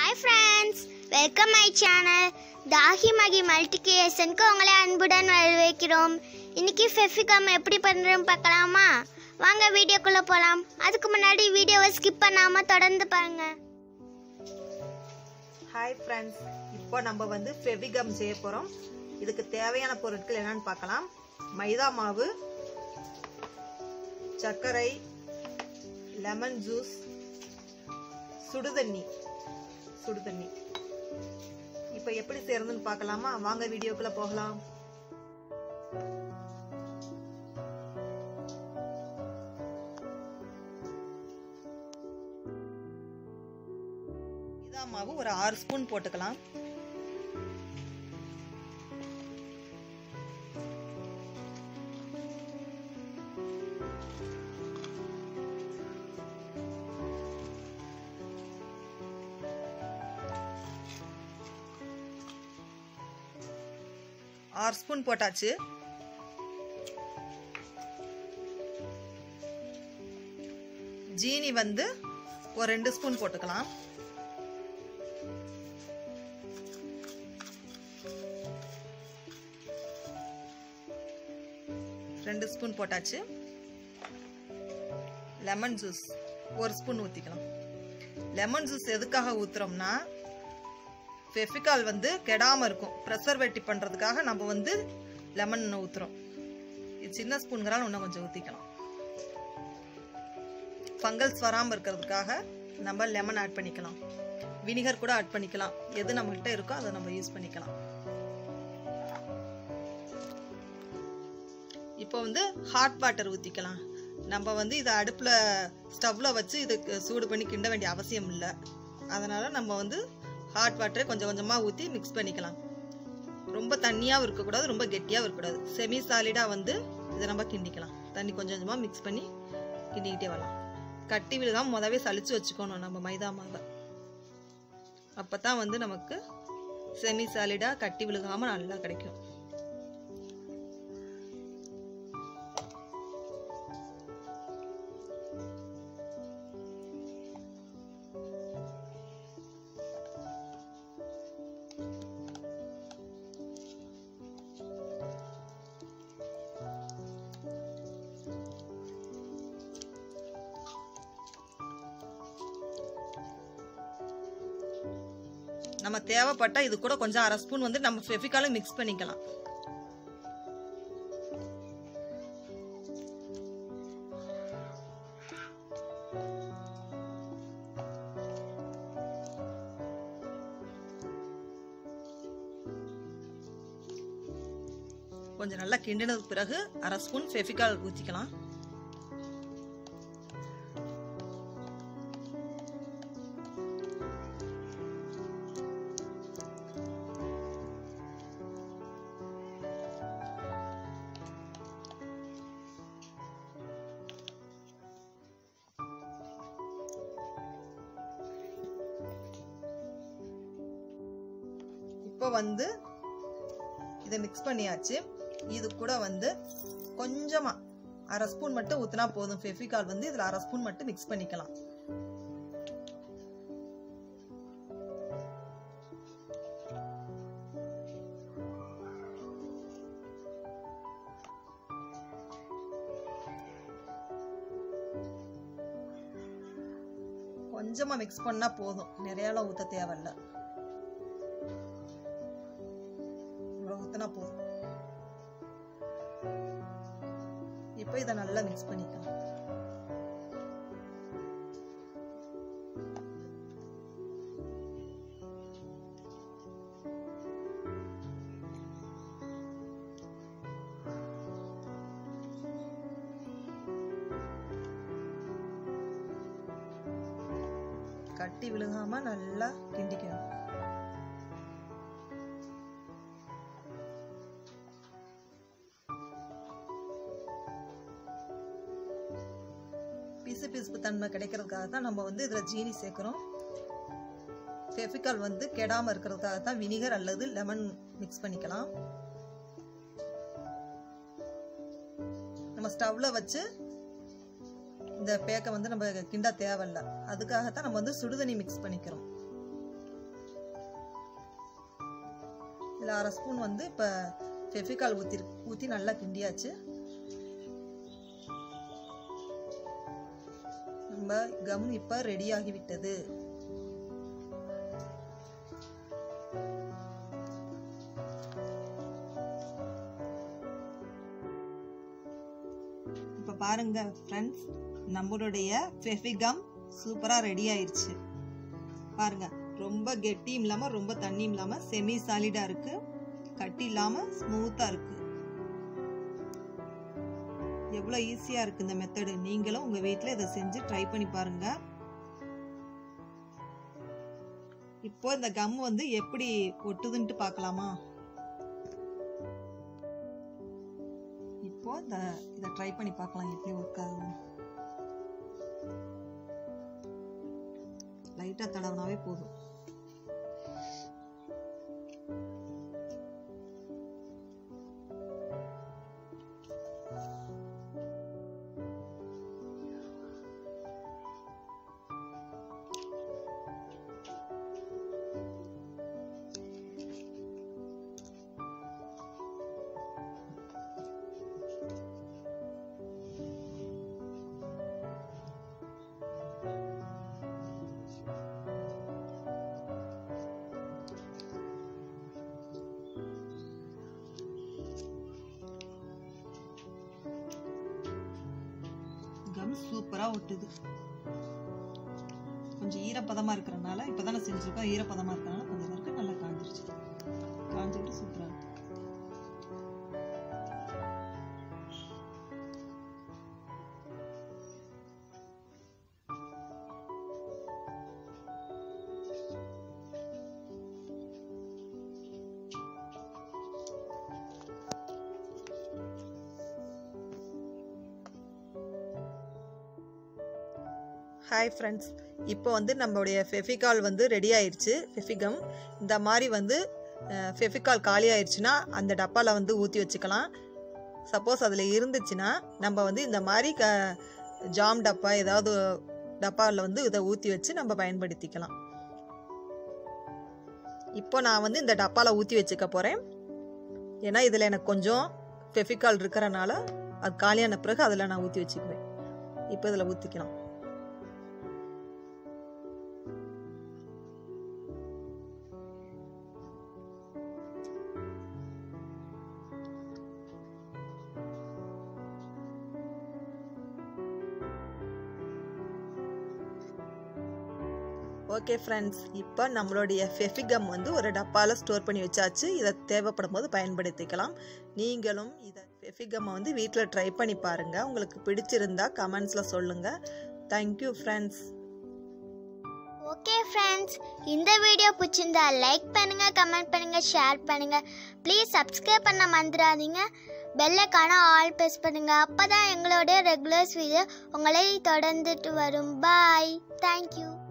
hi friends welcome my channel Thagi Magi multi கிரியேஷனுக்கு உங்களை அன்புடன் வரவேற்கிறோம் இன்னைக்கு ஃபெஃபிகம் எப்படி பண்ணுறோன்னு பார்க்கலாமா வாங்க வீடியோக்குள்ளே போகலாம் அதுக்கு முன்னாடி வீடியோவை ஸ்கிப் பண்ணாமல் தொடர்ந்து பாருங்க ஹாய் ஃப்ரெண்ட்ஸ் இப்போ நம்ம வந்து ஃபெவிகம் செய்ய போகிறோம் இதுக்கு தேவையான பொருட்கள் என்னன்னு பார்க்கலாம் மைதா மாவு சர்க்கரை லெமன் ஜூஸ் சுடுதண்ணி சுடுதண்ணி இப்போ எப்படி செய்யறதுன்னு பார்க்கலாமா வாங்க வீடியோக்குள்ள போகலாம் மைதா மாவு ஒரு ஆறு ஸ்பூன் போட்டுக்கலாம் ஆறு ஸ்பூன் போட்டாச்சு ஜீனி வந்து ஒரு ரெண்டு ஸ்பூன் போட்டுக்கலாம் ரெண்டு ஸ்பூன் போட்டாச்சு லெமன் ஜூஸ் ஒரு ஸ்பூன் ஊற்றிக்கலாம் லெமன் ஜூஸ் எதுக்காக ஊற்றுறோம்னா ஃபெஃபிகால் வந்து கெடாமல் இருக்கும் ப்ரெசர்வேட்டிவ் பண்ணுறதுக்காக நம்ம வந்து லெமன் ஊற்றுறோம் இது சின்ன ஸ்பூன்கிறால் இன்னும் கொஞ்சம் ஊற்றிக்கலாம் ஃபங்கல்ஸ் வராமல் இருக்கிறதுக்காக நம்ம லெமன் ஆட் பண்ணிக்கலாம் வினிகர் கூட ஆட் பண்ணிக்கலாம் எது நம்மகிட்ட இருக்கோ அதை நம்ம யூஸ் பண்ணிக்கலாம் இப்போ வந்து ஹாட் வாட்டர் ஊற்றிக்கலாம் நம்ம வந்து இதை அடுப்பில் ஸ்டவ்வில் வச்சு இதுக்கு சூடு பண்ணி கிண்ட வேண்டிய அவசியம் இல்லை அதனால் நம்ம வந்து ஹாட் வாட்டரை கொஞ்சம் கொஞ்சமாக ஊற்றி மிக்ஸ் பண்ணிக்கலாம் ரொம்ப தண்ணியாகவும் இருக்கக்கூடாது ரொம்ப கெட்டியாகவும் இருக்கக்கூடாது செமி சாலிடாக வந்து இதை நம்ம கிண்டிக்கலாம் தண்ணி கொஞ்சம் கொஞ்சமாக மிக்ஸ் பண்ணி கிண்டிக்கிட்டே வரலாம் கட்டி விழுகாமல் முதவே சளிச்சு வச்சுக்கணும் நம்ம மைதா மாவை அப்போ தான் வந்து நமக்கு செமி சாலிடாக கட்டி விழுகாமல் நல்லா கிடைக்கும் நம்ம தேவைப்பட்டா இது கூட கொஞ்சம் அரை ஸ்பூன் வந்து நம்ம ஃபெஃபிகாலும் மிக்ஸ் பண்ணிக்கலாம் கொஞ்சம் நல்லா கிண்டினதுக்கு பிறகு அரை ஸ்பூன் ஃபெஃபிகால் ஊற்றிக்கலாம் இப்போ வந்து இதை மிக்ஸ் பண்ணியாச்சு இது கூட வந்து கொஞ்சமா அரை ஸ்பூன் மட்டும் ஊற்றினா போதும் ஃபெஃபிகால் வந்து இதில் அரை ஸ்பூன் மட்டும் மிக்ஸ் பண்ணிக்கலாம் கொஞ்சமா மிக்ஸ் பண்ணா போதும் நிறையலாம் ஊற்ற தேவையில்ல இவ்வளோ ஊற்றினா போதும் இப்போ இதை நல்லா மிக்ஸ் பண்ணிக்கலாம் கட்டி விழுகாம நல்லா கிண்டிக்கணும் பிசு பிசுப்பு தன்மை கிடைக்கிறதுக்காக தான் நம்ம வந்து இதில் ஜீனி சேர்க்குறோம் ஃபெஃபிகால் வந்து கெடாமல் இருக்கிறதுக்காக தான் வினிகர் அல்லது லெமன் மிக்ஸ் பண்ணிக்கலாம் நம்ம ஸ்டவ்வில் வச்சு இந்த பேக்கை வந்து நம்ம கிண்ட தேவையில்ல அதுக்காகத்தான் நம்ம வந்து சுடுதண்ணி மிக்ஸ் பண்ணிக்கிறோம் இதில் அரை ஸ்பூன் வந்து இப்போ ஃபெஃபிகால் ஊற்றி ஊற்றி நல்லா கிண்டியாச்சு நம்ம கம் இப்போ ரெடி ஆகிவிட்டது இப்போ பாருங்க ஃப்ரெண்ட்ஸ் நம்மளுடைய ஃபெஃபிகம் சூப்பராக ரெடி ஆயிருச்சு பாருங்க ரொம்ப கெட்டியும் இல்லாமல் ரொம்ப தண்ணியும் இல்லாமல் செமி சாலிடாக இருக்கு கட்டி இல்லாமல் ஸ்மூத்தாக இருக்கு எவ்வளோ ஈஸியாக இருக்கு இந்த மெத்தடு நீங்களும் உங்கள் வீட்டில் இதை செஞ்சு ட்ரை பண்ணி பாருங்க இப்போ இந்த கம் வந்து எப்படி ஒட்டுதுன்ட்டு பார்க்கலாமா இப்போ இந்த இதை ட்ரை பண்ணி பார்க்கலாம் எப்படி ஒர்க் ஆகுது லைட்டாக தடவினாவே போதும் கம் சூப்பராக ஒட்டுது கொஞ்சம் ஈரப்பதமாக இருக்கிறனால இப்போ தானே செஞ்சுருக்கோம் ஈரப்பதமாக இருக்கிறனால கொஞ்சம் நேரம் நல்லா காஞ்சிருச்சு காஞ்சிட்டு சூப்பராக இருக்கு ஹாய் ஃப்ரெண்ட்ஸ் இப்போ வந்து நம்மளுடைய ஃபெஃபிகால் வந்து ரெடி ஆயிடுச்சு ஃபெஃபிகம் இந்த மாதிரி வந்து ஃபெஃபிகால் காலி ஆயிடுச்சுன்னா அந்த டப்பாவில் வந்து ஊற்றி வச்சுக்கலாம் சப்போஸ் அதில் இருந்துச்சுன்னா நம்ம வந்து இந்த மாதிரி க ஜாம் டப்பா ஏதாவது டப்பாவில் வந்து இதை ஊற்றி வச்சு நம்ம பயன்படுத்திக்கலாம் இப்போ நான் வந்து இந்த டப்பாவில் ஊற்றி வச்சுக்க போகிறேன் ஏன்னா இதில் எனக்கு கொஞ்சம் ஃபெஃபிகால் இருக்கிறனால அது காலியான பிறகு அதில் நான் ஊற்றி வச்சுக்குவேன் இப்போ இதில் ஊற்றிக்கலாம் ஓகே ஃப்ரெண்ட்ஸ் இப்போ நம்மளுடைய ஃபெஃபிகம் வந்து ஒரு டப்பாவில் ஸ்டோர் பண்ணி வச்சாச்சு இதை தேவைப்படும் போது பயன்படுத்திக்கலாம் நீங்களும் இதை ஃபெஃபிகம்மை வந்து வீட்டில் ட்ரை பண்ணி பாருங்கள் உங்களுக்கு பிடிச்சிருந்தா கமெண்ட்ஸில் சொல்லுங்கள் தேங்க்யூ ஃப்ரெண்ட்ஸ் ஓகே ஃப்ரெண்ட்ஸ் இந்த வீடியோ பிடிச்சிருந்தா லைக் பண்ணுங்க கமெண்ட் பண்ணுங்க ஷேர் பண்ணுங்க ப்ளீஸ் சப்ஸ்கிரைப் பண்ண மறந்துடாதீங்க பெல்லைக்கான ஆல் ப்ரெஸ் பண்ணுங்க அப்பதான் எங்களுடைய ரெகுலர்ஸ் வீடியோ உங்களை தொடர்ந்துட்டு வரும் பாய் தேங்க்யூ